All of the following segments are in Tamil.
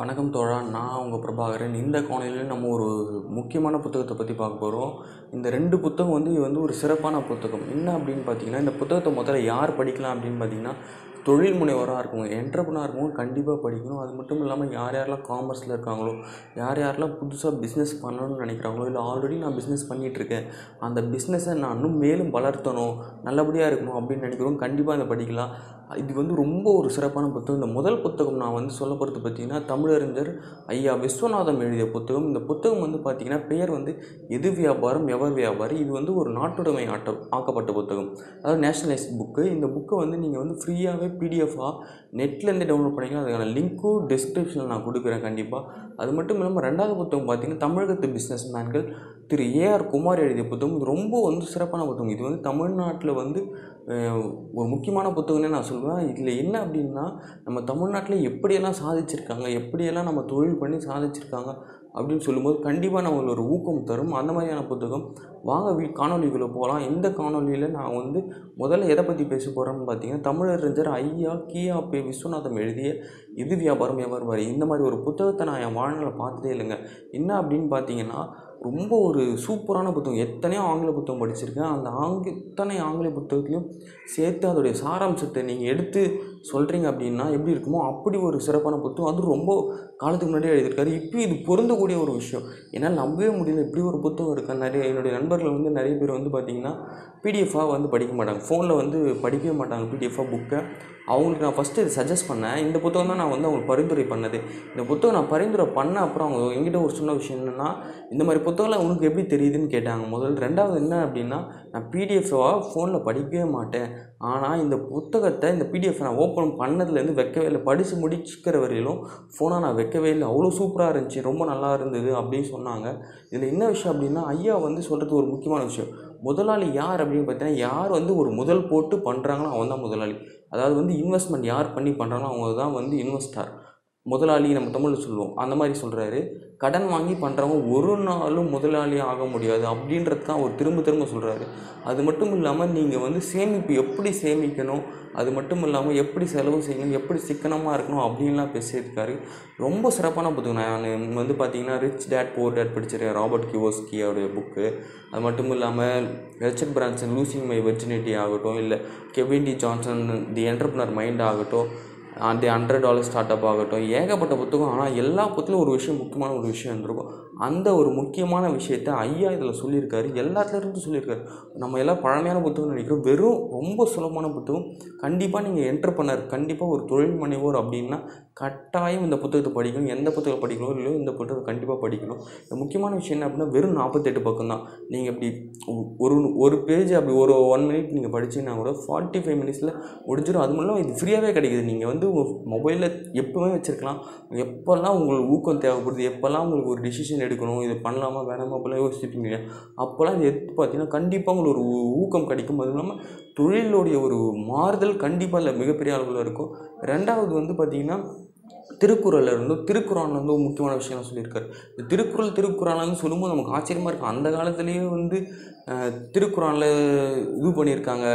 வணக்கம் தோழா நான் உங்கள் பிரபாகரன் இந்த காணொலியில் நம்ம ஒரு முக்கியமான புத்தகத்தை பற்றி பார்க்க போகிறோம் இந்த ரெண்டு புத்தகம் வந்து இது வந்து ஒரு சிறப்பான புத்தகம் என்ன அப்படின்னு பார்த்தீங்கன்னா இந்த புத்தகத்தை முதல்ல யார் படிக்கலாம் அப்படின்னு பார்த்தீங்கன்னா தொழில் முனைவராக இருக்கவங்க என்டர்பனாக இருக்கவங்க கண்டிப்பாக படிக்கணும் அது மட்டும் இல்லாமல் யார் யாரெல்லாம் காமர்ஸில் இருக்காங்களோ யார் யாரெல்லாம் புதுசாக பிஸ்னஸ் பண்ணணும்னு நினைக்கிறாங்களோ இல்லை ஆல்ரெடி நான் பிஸ்னஸ் பண்ணிகிட்ருக்கேன் அந்த பிஸ்னஸை நான் இன்னும் மேலும் வளர்த்தணும் நல்லபடியாக இருக்கணும் அப்படின்னு நினைக்கிறவங்க கண்டிப்பாக இதை படிக்கலாம் இது வந்து ரொம்ப ஒரு சிறப்பான புத்தகம் இந்த முதல் புத்தகம் நான் வந்து சொல்ல போகிறது பார்த்தீங்கன்னா தமிழறிஞர் ஐயா விஸ்வநாதம் எழுதிய புத்தகம் இந்த புத்தகம் வந்து பார்த்தீங்கன்னா பெயர் வந்து எது வியாபாரம் எவர் வியாபாரி இது வந்து ஒரு நாட்டுடைமை ஆட்ட ஆக்கப்பட்ட புத்தகம் அதாவது நேஷனலைஸ் புக்கு இந்த புக்கை வந்து நீங்கள் வந்து ஃப்ரீயாகவே பிடிஎஃபாக நெட்லேருந்து டவுன்லோட் பண்ணிக்கலாம் அதுக்கான லிங்க்கும் டிஸ்கிரிப்ஷனில் நான் கொடுக்குறேன் கண்டிப்பாக அது மட்டும் இல்லாமல் ரெண்டாவது புத்தகம் பார்த்தீங்கன்னா தமிழகத்து பிஸ்னஸ் மேன்கள் திரு ஏஆர் குமார் எழுதிய புத்தகம் இது ரொம்ப வந்து சிறப்பான புத்தகம் இது வந்து தமிழ்நாட்டில் வந்து அஹ், ஒரு முக்கியமான புத்தகம்னே நான் சொல்லுவேன் இதில் என்ன அப்படின்னா நம்ம தமிழ்நாட்டில் எப்படியெல்லாம் சாதிச்சிருக்காங்க எப்படியெல்லாம் நம்ம தொழில் பண்ணி சாதிச்சிருக்காங்க அப்படின்னு சொல்லும்போது கண்டிப்பாக நம்மளுக்கு ஒரு ஊக்கம் தரும் அந்த மாதிரியான புத்தகம் வாங்க வீ காணொலிக்குள்ளே போகலாம் இந்த காணொலியில் நான் வந்து முதல்ல எதை பற்றி பேச போகிறேன்னு பார்த்தீங்கன்னா தமிழறிஞர் ஐயா கியா பே விஸ்வநாதம் எழுதிய இது வியாபாரம் வியாபாரம் வரி இந்த மாதிரி ஒரு புத்தகத்தை நான் என் வாழ்நாளில் பார்த்ததே இல்லைங்க என்ன அப்படின்னு பார்த்தீங்கன்னா ரொம்ப ஒரு சூப்பரான புத்தகம் எத்தனையோ ஆங்கில புத்தகம் படிச்சிருக்கேன் அந்த ஆங்கி இத்தனை ஆங்கில புத்தகத்துலையும் சேர்த்து அதோடைய சாராம்சத்தை நீங்கள் எடுத்து சொல்கிறீங்க அப்படின்னா எப்படி இருக்குமோ அப்படி ஒரு சிறப்பான புத்தகம் அது ரொம்ப காலத்துக்கு முன்னாடியே எழுதியிருக்காரு இப்போ இது பொருந்தக்கூடிய ஒரு விஷயம் என்னால் நம்பவே முடியல இப்படி ஒரு புத்தகம் இருக்கா நிறைய என்னுடைய நண்பர்கள் வந்து நிறைய பேர் வந்து பார்த்திங்கன்னா பிடிஎஃபாக வந்து படிக்க மாட்டாங்க ஃபோனில் வந்து படிக்கவே மாட்டாங்க பிடிஎஃபாக புக்கை அவங்களுக்கு நான் ஃபஸ்ட்டு இது சஜஸ்ட் பண்ணேன் இந்த புத்தகம் தான் நான் வந்து அவங்களுக்கு பரிந்துரை பண்ணது இந்த புத்தகம் நான் பரிந்துரை பண்ண அப்புறம் அவங்க என்கிட்ட ஒரு சொன்ன விஷயம் என்னென்னா இந்த மாதிரி புத்தகம்லாம் உனக்கு எப்படி தெரியுதுன்னு கேட்டாங்க முதல் ரெண்டாவது என்ன அப்படின்னா நான் பிடிஎஃபாக ஃபோனில் படிக்கவே மாட்டேன் ஆனால் இந்த புத்தகத்தை இந்த பிடிஎஃப் நான் ஓப்பன் பண்ணதுலேருந்து வைக்கவே இல்லை படித்து முடிச்சுக்கிற வரையிலும் ஃபோனாக நான் வைக்கவே இல்லை அவ்வளோ சூப்பராக இருந்துச்சு ரொம்ப நல்லா இருந்தது அப்படின்னு சொன்னாங்க இதில் என்ன விஷயம் அப்படின்னா ஐயா வந்து சொல்கிறது ஒரு முக்கியமான விஷயம் முதலாளி யார் அப்படின்னு பார்த்தீங்கன்னா யார் வந்து ஒரு முதல் போட்டு பண்ணுறாங்களோ அவன் தான் முதலாளி அதாவது வந்து இன்வெஸ்ட்மெண்ட் யார் பண்ணி பண்ணுறாங்களோ அவங்க தான் வந்து இன்வெஸ்டார் முதலாளி நம்ம தமிழில் சொல்லுவோம் அந்த மாதிரி சொல்கிறாரு கடன் வாங்கி பண்ணுறவங்க ஒரு நாளும் முதலாளி ஆக முடியாது அப்படின்றது தான் அவர் திரும்ப திரும்ப சொல்கிறாரு அது மட்டும் இல்லாமல் நீங்கள் வந்து சேமிப்பு எப்படி சேமிக்கணும் அது மட்டும் இல்லாமல் எப்படி செலவு செய்யணும் எப்படி சிக்கனமாக இருக்கணும் அப்படின்லாம் பேசியிருக்காரு ரொம்ப சிறப்பான புத்தகம் நான் வந்து பார்த்தீங்கன்னா ரிச் டேட் போர் டேட் படிச்சிருக்கேன் ராபர்ட் கியோஸ்கியோடைய புக்கு அது மட்டும் இல்லாமல் Richard Branson losing my virginity ஆகட்டும் இல்லை Kevin D Johnson the entrepreneur mind ஆகட்டும் அந்த ஹண்ட்ரட் டாலர் ஸ்டார்ட் அப் ஆகட்டும் ஏகப்பட்ட புத்தகம் ஆனால் எல்லா புத்தகத்திலும் ஒரு விஷயம் முக்கியமான ஒரு விஷயம் இருந்திருக்கும் அந்த ஒரு முக்கியமான விஷயத்த ஐயா இதில் சொல்லியிருக்காரு எல்லாத்துல இருந்து சொல்லியிருக்காரு நம்ம எல்லாம் பழமையான புத்தகம் நினைக்கிறோம் வெறும் ரொம்ப சுலபமான புத்தகம் கண்டிப்பாக நீங்கள் என்டர் பண்ணார் கண்டிப்பாக ஒரு தொழில் முனைவோர் அப்படின்னா கட்டாயம் இந்த புத்தகத்தை படிக்கணும் எந்த புத்தகம் படிக்கணும் இல்லையோ இந்த புத்தகத்தை கண்டிப்பாக படிக்கணும் இந்த முக்கியமான விஷயம் என்ன அப்படின்னா வெறும் நாற்பத்தெட்டு பக்கம் தான் நீங்கள் இப்படி ஒரு ஒரு பேஜ் அப்படி ஒரு ஒன் மினிட் நீங்கள் படிச்சீங்கன்னா கூட ஃபார்ட்டி ஃபைவ் மினிட்ஸில் முடிஞ்சிடும் அது மூலம் இது ஃப்ரீயாகவே கிடைக்குது நீங்கள் வந்து உங்கள் மொபைலில் எப்போவுமே வச்சுருக்கலாம் எப்போல்லாம் உங்களுக்கு ஊக்கம் தேவைப்படுது எப்போல்லாம் உங்களுக்கு ஒரு டிசிஷன் எடுக்கணும் இது பண்ணலாமா வேணாமா அப்போல்லாம் யோசிச்சுப்பீங்க இல்லையா அப்போல்லாம் இது எடுத்து பார்த்தீங்கன்னா கண்டிப்பாக உங்களுக்கு ஒரு ஊ- ஊக்கம் கிடைக்கும் அதுவும் இல்லாமல் தொழிலுடைய ஒரு மாறுதல் கண்டிப்பாக இல்லை மிகப்பெரிய அளவில் இருக்கும் ரெண்டாவது வந்து பார்த்திங்கன்னா திருக்குறளில் இருந்தும் திருக்குறானில் வந்து ஒரு முக்கியமான விஷயம் சொல்லியிருக்காரு இந்த திருக்குறள் திருக்குறான்னு சொல்லும்போது நமக்கு ஆச்சரியமாக இருக்கும் அந்த காலத்துலேயே வந்து அஹ், திருக்குறானில் இது பண்ணியிருக்காங்க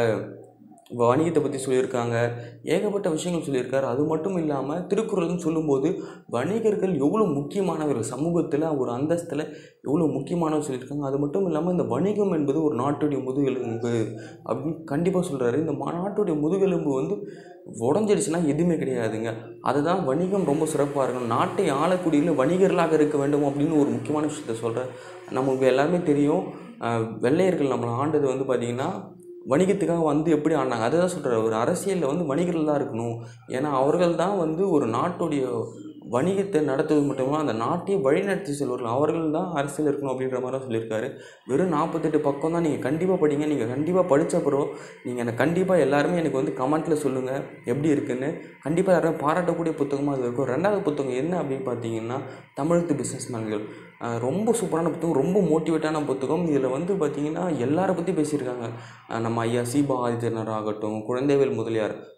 வணிகத்தை பற்றி சொல்லியிருக்காங்க ஏகப்பட்ட விஷயங்கள் சொல்லியிருக்காரு அது மட்டும் இல்லாமல் திருக்குறள்னு சொல்லும்போது வணிகர்கள் எவ்வளோ முக்கியமானவர்கள் சமூகத்தில் ஒரு அந்தஸ்தில் எவ்வளோ முக்கியமானவர் சொல்லியிருக்காங்க அது மட்டும் இல்லாமல் இந்த வணிகம் என்பது ஒரு நாட்டுடைய முதுகெலும்பு அப்படின்னு கண்டிப்பாக சொல்கிறாரு இந்த மா- நாட்டுடைய முதுகெலும்பு வந்து உடஞ்சிடுச்சுன்னா எதுவுமே கிடையாதுங்க அதுதான் வணிகம் ரொம்ப சிறப்பாக இருக்கணும் நாட்டை ஆளக்கூடியல வணிகர்களாக இருக்க வேண்டும் அப்படின்னு ஒரு முக்கியமான விஷயத்த சொல்கிறார் நமக்கு எல்லாருமே தெரியும் அஹ், வெள்ளையர்கள் நம்மளை ஆண்டது வந்து பார்த்திங்கன்னா வணிகத்துக்காக வந்து எப்படி ஆனாங்க அதை தான் சொல்கிறார் ஒரு அரசியலில் வந்து வணிகர்கள் தான் இருக்கணும் ஏன்னா அவர்கள் தான் வந்து ஒரு நாட்டுடைய வணிகத்தை நடத்துவது மட்டும் இல்லாமல் அந்த நாட்டையே வழிநடத்தி செல்வார்கள் அவர்கள் தான் அரசியல் இருக்கணும் அப்படின்ற மாதிரி தான் சொல்லியிருக்காரு வெறும் நாற்பத்தெட்டு பக்கம் தான் நீங்கள் கண்டிப்பாக படிங்க நீங்கள் கண்டிப்பாக படித்த அப்புறம் நீங்கள் எனக்கு கண்டிப்பாக எல்லாருமே எனக்கு வந்து கமெண்ட்டில் சொல்லுங்கள் எப்படி இருக்குன்னு கண்டிப்பாக யாரும் பாராட்டக்கூடிய புத்தகமாக அது இருக்கும் ரெண்டாவது புத்தகம் என்ன அப்படின்னு பார்த்தீங்கன்னா தமிழத்து பிஸ்னஸ் மேன்கள் அஹ் ரொம்ப சூப்பரான புத்தகம் ரொம்ப மோட்டிவேட்டான புத்தகம் இதில் வந்து பார்த்திங்கன்னா எல்லாரை பற்றி பேசியிருக்காங்க அஹ் நம்ம ஐயா சீபா ஆதித்யனர் ஆகட்டும் குழந்தைவேல் முதலியார்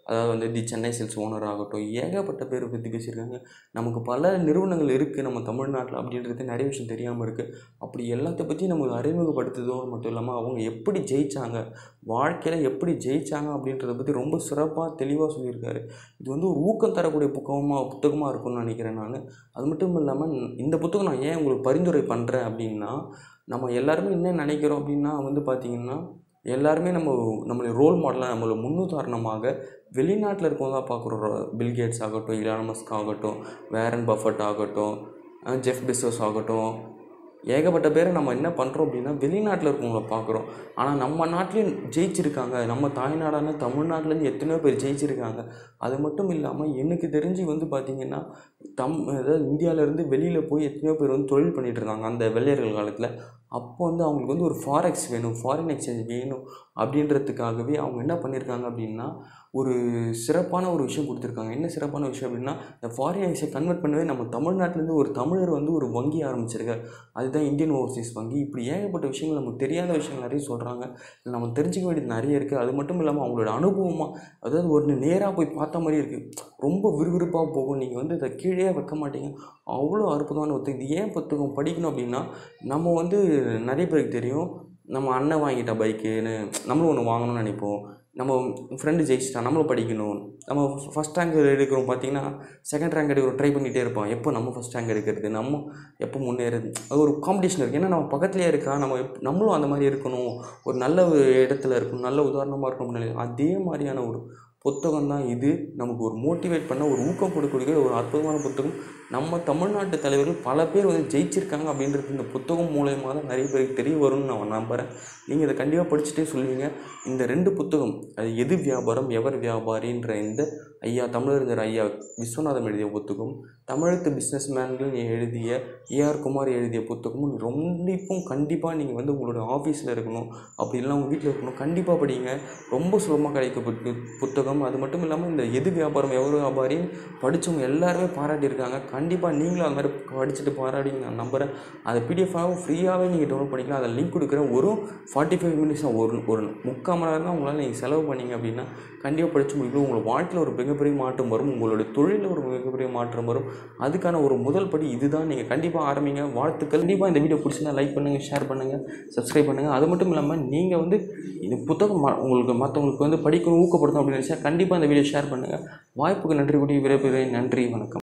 அதாவது வந்து தி சென்னை சில்ஸ் ஓனர் ஆகட்டும் ஏகப்பட்ட பேரை பற்றி பேசியிருக்காங்க நமக்கு பல நிறுவனங்கள் இருக்குது நம்ம தமிழ்நாட்டில் அப்படின்றது நிறைய விஷயம் தெரியாமல் இருக்குது அப்படி எல்லாத்த பற்றி நமக்கு அறிமுகப்படுத்துதோடு மட்டும் இல்லாமல் அவங்க எப்படி ஜெயித்தாங்க வாழ்க்கையில் எப்படி ஜெயித்தாங்க அப்படின்றத பற்றி ரொம்ப சிறப்பாக தெளிவாக சொல்லியிருக்காரு இது வந்து ஒரு ஊக்கம் தரக்கூடிய புத்தகமாக புத்தகமாக இருக்கும்னு நினைக்கிறேன் நான் அது மட்டும் இல்லாமல் இந்த புத்தகம் நான் ஏன் உங்களுக்கு பரிந்துரை பண்ணுறேன் அப்படின்னா நம்ம எல்லாருமே என்ன நினைக்கிறோம் அப்படின்னா வந்து பார்த்திங்கன்னா எல்லாருமே நம்ம நம்மளுடைய ரோல் மாடலாக நம்மளை முன்னுதாரணமாக வெளிநாட்டில் இருக்கவங்க தான் பார்க்குறோம் பில்கேட்ஸ் ஆகட்டும் இலான் மஸ்க் ஆகட்டும் வேரன் பஃபட் ஆகட்டும் ஜெஃப் பிசோஸ் ஆகட்டும் ஏகப்பட்ட பேரை நம்ம என்ன பண்ணுறோம் அப்படின்னா வெளிநாட்டில் இருக்கவங்கள பார்க்குறோம் ஆனால் நம்ம நாட்டிலையும் ஜெயிச்சிருக்காங்க நம்ம தாய்நாடான தமிழ்நாட்டிலேருந்து எத்தனையோ பேர் ஜெயிச்சிருக்காங்க அது மட்டும் இல்லாமல் எனக்கு தெரிஞ்சு வந்து பார்த்திங்கன்னா தம் அதாவது இந்தியாவிலேருந்து வெளியில் போய் எத்தனையோ பேர் வந்து தொழில் பண்ணிகிட்டு இருந்தாங்க அந்த வெள்ளையர்கள் காலத்தில் அப்போ வந்து அவங்களுக்கு வந்து ஒரு ஃபாரெக்ஸ் வேணும் ஃபாரின் எக்ஸ்சேஞ்ச் வேணும் அப்படின்றதுக்காகவே அவங்க என்ன பண்ணியிருக்காங்க அப்படின்னா ஒரு சிறப்பான ஒரு விஷயம் கொடுத்துருக்காங்க என்ன சிறப்பான விஷயம் அப்படின்னா இந்த ஃபாரின் எக்ஸ்சேஞ்ச் கன்வெர்ட் பண்ணவே நம்ம தமிழ்நாட்டிலேருந்து ஒரு தமிழர் வந்து ஒரு வங்கி ஆரம்பிச்சிருக்காரு அதுதான் இந்தியன் ஓவர்சீஸ் வங்கி இப்படி ஏகப்பட்ட விஷயங்கள் நமக்கு தெரியாத விஷயங்கள் நிறைய சொல்கிறாங்க நம்ம தெரிஞ்சுக்க வேண்டியது நிறைய இருக்குது அது மட்டும் இல்லாமல் அவங்களோட அனுபவமாக அதாவது ஒரு நேராக போய் பார்த்த மாதிரி இருக்குது ரொம்ப விறுவிறுப்பாக போகும் நீங்கள் வந்து இதை கீழே வைக்க மாட்டீங்க அவ்வளோ அற்புதமான புத்தகம் இது ஏன் புத்தகம் படிக்கணும் அப்படின்னா நம்ம வந்து நிறைய பேருக்கு தெரியும் நம்ம அண்ணன் வாங்கிட்ட பைக்குன்னு நம்மளும் ஒன்று வாங்கணும்னு நினைப்போம் நம்ம ஃப்ரெண்டு ஜெயிச்சிட்டா நம்மளும் படிக்கணும் நம்ம ஃபஸ்ட் ரேங்க் எடுக்கிறோம் பார்த்தீங்கன்னா செகண்ட் ரேங்க் எடுக்கிறோம் ட்ரை பண்ணிகிட்டே இருப்போம் எப்போ நம்ம ஃபஸ்ட் ரேங்க் எடுக்கிறது நம்ம எப்போ முன்னேறது அது ஒரு காம்படிஷன் இருக்குது ஏன்னா நம்ம பக்கத்துலேயே இருக்கா நம்ம எப் நம்மளும் அந்த மாதிரி இருக்கணும் ஒரு நல்ல ஒரு இடத்துல இருக்கணும் நல்ல உதாரணமாக இருக்கணும் அப்படின்னு அதே மாதிரியான ஒரு புத்தகம் தான் இது நமக்கு ஒரு மோட்டிவேட் பண்ண ஒரு ஊக்கம் கொடுக்கக்கூடிய ஒரு அற்புதமான புத்தகம் நம்ம தமிழ்நாட்டு தலைவர்கள் பல பேர் வந்து ஜெயிச்சிருக்காங்க அப்படின்றது இந்த புத்தகம் மூலயமா தான் நிறைய பேருக்கு தெரிய வரும்னு நான் நம்புகிறேன் நீங்கள் இதை கண்டிப்பாக படிச்சுட்டே சொல்லுவீங்க இந்த ரெண்டு புத்தகம் அது எது வியாபாரம் எவர் வியாபாரின்ற இந்த ஐயா தமிழறிஞர் ஐயா விஸ்வநாதம் எழுதிய புத்தகம் தமிழத்து பிஸ்னஸ் மேன்கள் எழுதிய ஏஆர் குமார் எழுதிய புத்தகமும் ரொம்பிப்பும் கண்டிப்பாக நீங்கள் வந்து உங்களோட ஆஃபீஸில் இருக்கணும் அப்படி இல்லைனா உங்கள் வீட்டில் இருக்கணும் கண்டிப்பாக படிங்க ரொம்ப சுலபமாக கிடைக்க புத்தகம் அது மட்டும் இல்லாமல் இந்த எது வியாபாரம் எவர் வியாபாரின்னு படித்தவங்க எல்லாருமே பாராட்டியிருக்காங்க கண்டிப்பாக நீங்களும் அது மாதிரி படிச்சுட்டு பாராட்டிங்க நான் நம்புகிறேன் அதை பிடிஎஃபாகவும் ஃப்ரீயாகவே நீங்கள் டவுன்லோட் பண்ணிக்கலாம் அதில் லிங்க் கொடுக்குறேன் ஒரு ஃபார்ட்டி ஃபைவ் மினிட்ஸ் ஒரு ஒரு முக்கால் மணி நேரம் தான் உங்களால் நீங்கள் செலவு பண்ணீங்க அப்படின்னா கண்டிப்பாக படித்து முடிக்கும் உங்களோட வாழ்க்கையில் ஒரு மிகப்பெரிய மாற்றம் வரும் உங்களோட தொழிலில் ஒரு மிகப்பெரிய மாற்றம் வரும் அதுக்கான ஒரு முதல் படி இதுதான் நீங்கள் கண்டிப்பாக ஆரம்பிங்க வாழ்த்துக்கள் கண்டிப்பாக இந்த வீடியோ பிடிச்சிருந்தா லைக் பண்ணுங்கள் ஷேர் பண்ணுங்கள் சப்ஸ்கிரைப் பண்ணுங்கள் அது மட்டும் இல்லாமல் நீங்கள் வந்து இந்த புத்தகம் ம- உங்களுக்கு மற்றவங்களுக்கு வந்து படிக்கணும் ஊக்கப்படுத்தணும் அப்படின்னு நினச்சா கண்டிப்பாக இந்த வீடியோ ஷேர் பண்ணுங்கள் வாய்ப்புக்கு நன்றி கூடி விரைவில் நன்றி வணக்கம்